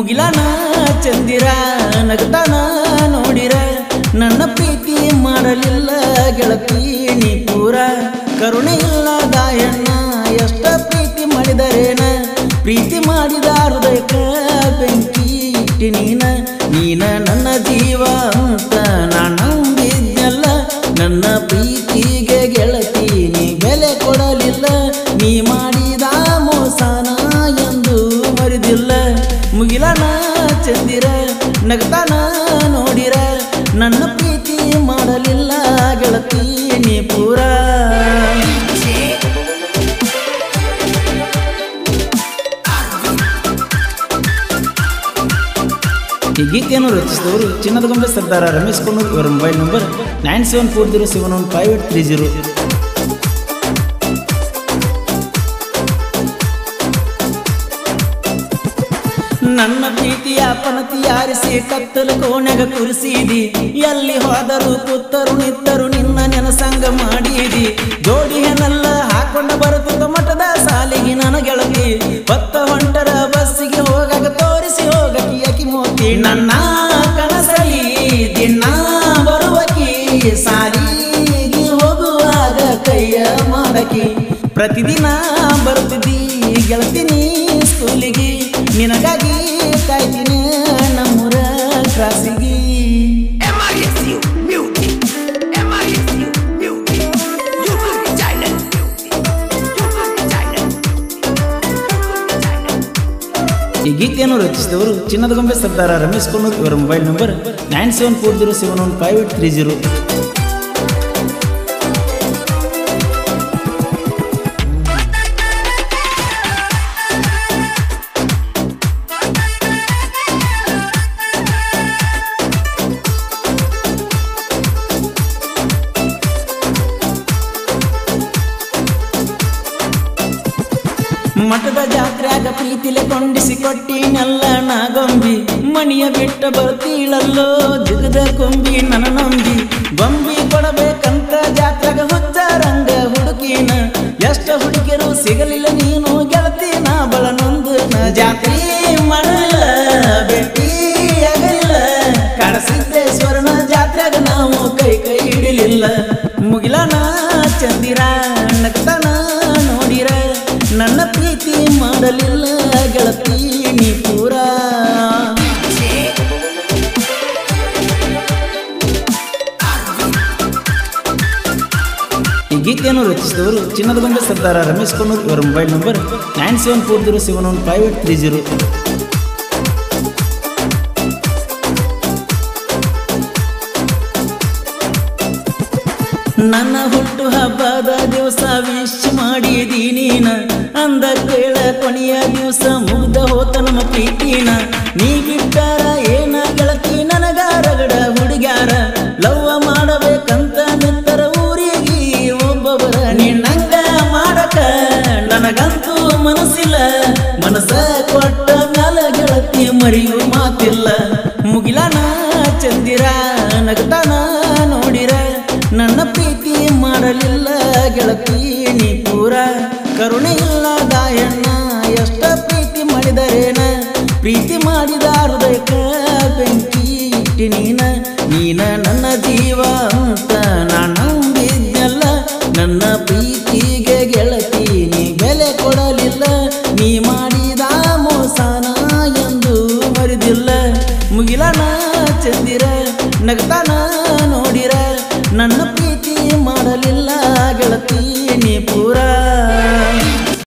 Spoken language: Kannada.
ಮುಗಿಲನ ಚಂದಿರ ನಗತಾನ ನೋಡಿರ ನನ್ನ ಪ್ರೀತಿ ಮಾಡಲಿಲ್ಲ ಗೆಳತಿ ನೀ ಪೂರ ಕರುಣೆ ಇಲ್ಲ ದಾಯಣ್ಣ ಎಷ್ಟ ಪ್ರೀತಿ ಮಾಡಿದರೇನ ಪ್ರೀತಿ ಮಾಡಿದ ಹೃದಯಕ್ಕ ಬೆಂಕಿ ಇಟ್ಟಿ ನೀನ ನೀನ ನನ್ನ ಜೀವ ಅಂತ ನಾನು ನಂಬಿದ್ನಲ್ಲ ನನ್ನ ಪ್ರೀತಿಗೆ ಗೆಳತಿ ನೀ ಬೆಲೆ ಕೊಡಲಿಲ್ಲ ನೀ ಮಾಡಿದ ಮೋಸನ ಎಂದು ಮರಿದಿಲ್ಲ ಮುಗಿಲನ ಚಂದಿರ ನಗತಾನ ನೋಡಿರ ನನ್ನ ಪ್ರೀತಿ ಮಾಡಲಿಲ್ಲ ಗೆಳತಿ ನೀ ಪೂರ ಈ ಗೀತೆಯನ್ನು ರಚಿಸಿದವರು ಚಿನ್ನದ ಗೊಂಬೆ ಸರ್ದಾರ ರಮೇಶ್ ಕೊಣ್ಣೂರ್ ಇವರ mobile number nine seven four zero seven one five eight three zero ನನ್ನ ಪ್ರೀತಿಯ ಪನತಿ ಆರಿಸಿ ಕತ್ತಲು ಕೋಣೆಗ ಕುರಿಸಿದಿ ಎಲ್ಲಿ ಹೋದರು ಕೂತರು ನಿತ್ತರು ನಿನ್ನ ನೆನಸಂಗ ಮಾಡಿದಿ ಜೋಡಿಯನ್ನೆಲ್ಲ ಹಾಕೊಂಡ ಬರುತ್ತಿದ್ದ ಮಠದ ಸಾಲಿಗೆ ನನ್ನ ಗೆಳತಿ ಹೊತ್ತ ಹೊಂಟರ ಬಸ್ಸಿಗೆ ಹೋಗಾಗ ತೋರಿಸಿ ಹೋಗಕಿ ಅಕಿ ಮೋತಿ ನನ್ನ ಕನಸಲಿ ದಿನ ಬರುವಕಿ ಸಾಲಿಗೆ ಹೋಗುವಾಗ ಕೈಯ ಮಾಡಕಿ ಪ್ರತಿದಿನ ಬರುತ್ತಿದ್ದಿ ಗೆಳತಿನಿ ಸ್ಕೂಲಿಗೆ ನಿನಗಾಗಿ ಕಾಯ್ತೀನಿ ನಮ್ಮೂರ ಕ್ರಾಸಿಗೆ MISU music. MISU music. You could be silent music. You could be silent. ಈ ಗೀತೆಯನ್ನು ರಚಿಸಿದವರು ಚಿನ್ನದ ಗೊಂಬೆ ಸರ್ದಾರ ರಮೇಶ್ ಕೊಣ್ಣೂರ್ ಇವರ mobile number nine seven four zero seven one five eight three zero ಮಠದ ಜಾತ್ರ್ಯಾಗ ಪ್ರೀತಿಲೆ ಕೊಂಡಿಸಿ ಕೊಟ್ಟಿನೆಲ್ಲ ನಾಗೊಂಬಿ ಮಣಿಯ ಬಿಟ್ಟ ಬರ್ತೀಳಲ್ಲೋ ಜಗದ ಕೊಂಬಿ ನನ್ನ ನಂಬಿ ಗೊಂಬಿ ಕೊಡಬೇಕಂತ ಜಾತ್ರೆಗ ಹುಚ್ಚ ರಂಗ ಹುಡುಕಿನ ಎಷ್ಟ ಹುಡುಗಿರು ಸಿಗಲಿಲ್ಲ ನೀನು ಗೆಳತಿನ ಬಳನೊಂದು ನ ಜಾತ್ರೆ ಮಾಡಲಿಲ್ಲ ಭೇಟಿ ಆಗಲಿಲ್ಲ ಕಾಡಸಿದ್ದೇಶ್ವರನ ಜಾತ್ರೆಗ ನಾವು ಕೈ ಕೈ ಹಿಡಿಲಿಲ್ಲ ಮುಗಿಲನ ಚಂದಿರ ನಗ್ತಾನ ನೋಡಿರ ನನ್ನ ಪ್ರೀತಿ ಮಾಡಲಿಲ್ಲ ಗೆಳತಿ ನೀ ಪೂರ ಈ ಗೀತೆಯನ್ನು ರಚಿಸಿದವರು ಚಿನ್ನದ ಗೊಂಬೆ ಸರ್ದಾರ ರಮೇಶ್ ಕೊಣ್ಣೂರ್ ಇವರ mobile number nine seven four zero seven one five eight three zero ನನ್ನ ಹುಟ್ಟು ಹಬ್ಬದ ದಿವಸ ವಿಶ್ ಮಾಡಿದಿ ನೀನ ಅಂದ ಕೇಳ ಕೊನೆಯ ದಿವಸ ಮುಗ್ದ ಹೋತ ನಮ್ಮ ಪ್ರೀತಿನ ನೀ ಬಿಟ್ಟಾರ ಏನ ಗೆಳತಿ ನನಗ ರಗಡ ಹುಡುಗ್ಯಾರ ಲವ್ವ ಮಾಡಬೇಕಂತ ನಿಂತರ ಊರಿಗೆ ಒಬ್ಬೊಬ್ಬರ ನಿನ್ನಂಗ ಮಾಡಕ ನನಗಂತೂ ಮನಸ್ಸಿಲ್ಲ ಮನಸ್ಸ ಕೊಟ್ಟ ಮ್ಯಾಲ ಗೆಳತಿ ಮರಿಯು ಮಾತಿಲ್ಲ ಮುಗಿಲನ ಚಂದಿರ ನಗತಾನ ನೋಡಿರ ನನ್ನ ಪ್ರೀತಿ ಮಾಡಲಿಲ್ಲ ಗೆಳತಿ ನೀ ಪೂರ ಕರುಣೆ ಇಲ್ಲ ದಾಯಣ್ಣ ಎಷ್ಟ ಪ್ರೀತಿ ಮಾಡಿದರೇನ ಪ್ರೀತಿ ಮಾಡಿದ ಹೃದಯಕ್ಕ ಬೆಂಕಿ ಇಟ್ಟಿ ನೀನ ನೀನ ನನ್ನ ಜೀವ ಅಂತ ನಾನು ನಂಬಿದ್ನಲ್ಲ ನನ್ನ ಪ್ರೀತಿಗೆ ಗೆಳತಿ ನೀ ಬೆಲೆ ಕೊಡಲಿಲ್ಲ ನೀ ಮಾಡಿದ ಮೋಸನ ಎಂದು ಮರಿದಿಲ್ಲ ಮುಗಿಲನ ಚಂದಿರ ನಗತಾನ ನೋಡಿರ ನನ್ನ